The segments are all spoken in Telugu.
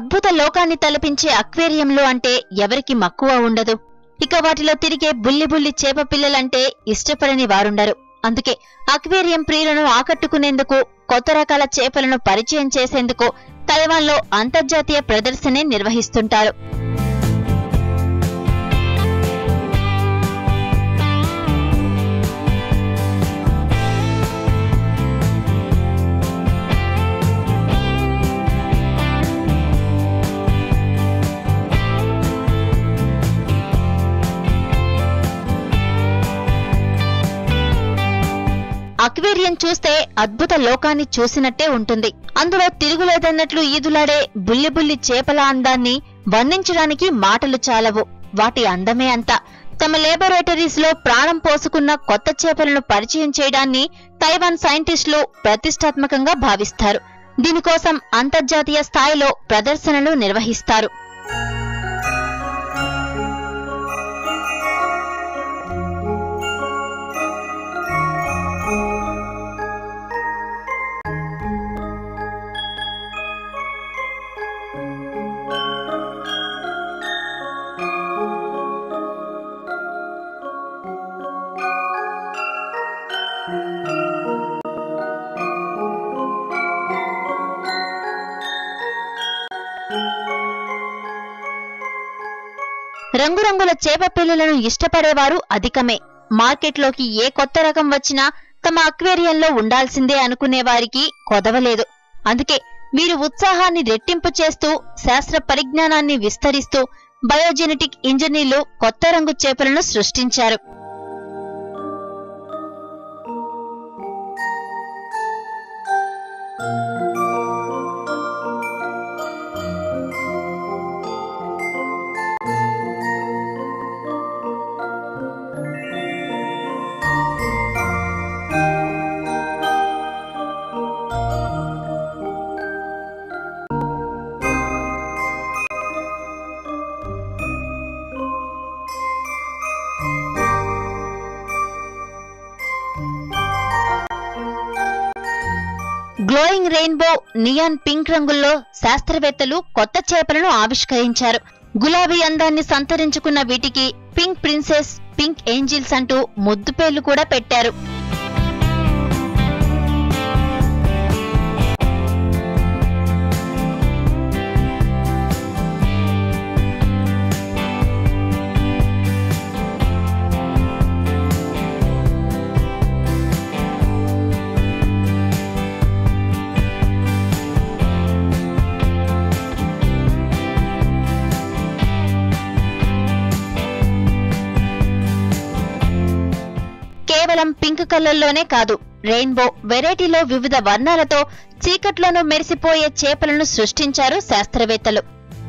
అద్భుత లోకాన్ని తలపించే అక్వేరియంలు అంటే ఎవరికి మక్కువ ఉండదు ఇక వాటిలో తిరిగే బుల్లి బుల్లి చేప పిల్లలంటే ఇష్టపడని వారుండరు అందుకే అక్వేరియం ప్రియులను ఆకట్టుకునేందుకు కొత్త రకాల చేపలను పరిచయం చేసేందుకు తైవాన్లో అంతర్జాతీయ ప్రదర్శనే నిర్వహిస్తుంటారు అక్వేరియం చూస్తే అద్భుత లోకాన్ని చూసినట్టే ఉంటుంది అందులో తిరుగులేదన్నట్లు ఈదులాడే బుల్లి బుల్లి చేపల అందాన్ని వర్ణించడానికి మాటలు చాలవు వాటి అందమే అంతా తమ లేబొరేటరీస్ లో ప్రాణం పోసుకున్న కొత్త చేపలను పరిచయం చేయడాన్ని తైవాన్ సైంటిస్టులు ప్రతిష్టాత్మకంగా భావిస్తారు దీనికోసం అంతర్జాతీయ స్థాయిలో ప్రదర్శనలు నిర్వహిస్తారు రంగురంగుల చేప పిల్లలను ఇష్టపడేవారు అధికమే మార్కెట్లోకి ఏ కొత్త రకం వచ్చినా తమ అక్వేరియంలో ఉండాల్సిందే అనుకునే వారికి కొదవలేదు అందుకే వీరు ఉత్సాహాన్ని రెట్టింపు చేస్తూ శాస్త్ర పరిజ్ఞానాన్ని విస్తరిస్తూ బయోజెనెటిక్ ఇంజనీర్లు కొత్త రంగు చేపలను సృష్టించారు గ్లోయింగ్ రెయిన్బో నియాన్ పింక్ రంగుల్లో శాస్త్రవేత్తలు కొత్త చేపలను ఆవిష్కరించారు గులాబీ అందాన్ని సంతరించుకున్న వీటికి పింక్ ప్రిన్సెస్ పింక్ ఏంజిల్స్ అంటూ ముద్దు పేర్లు కూడా పెట్టారు కేవలం పింక్ కలర్లోనే కాదు రెయిన్బో వెరైటీలో వివిధ వర్ణాలతో చీకట్లోనూ మెరిసిపోయే చేపలను సృష్టించారు శాస్త్రవేత్తలు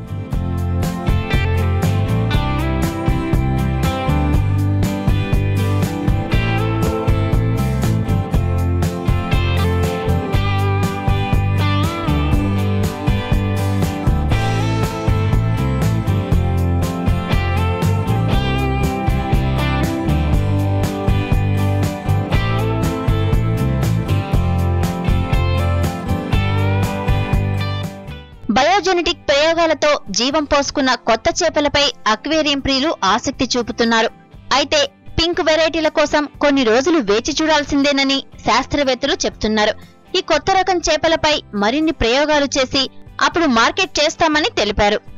బయోజెనెటిక్ ప్రయోగాలతో జీవం పోసుకున్న కొత్త చేపలపై అక్వేరియం ప్రియులు ఆసక్తి చూపుతున్నారు అయితే పింక్ వెరైటీల కోసం కొన్ని రోజులు వేచి చూడాల్సిందేనని శాస్త్రవేత్తలు చెప్తున్నారు ఈ కొత్త రకం చేపలపై మరిన్ని ప్రయోగాలు చేసి అప్పుడు మార్కెట్ చేస్తామని తెలిపారు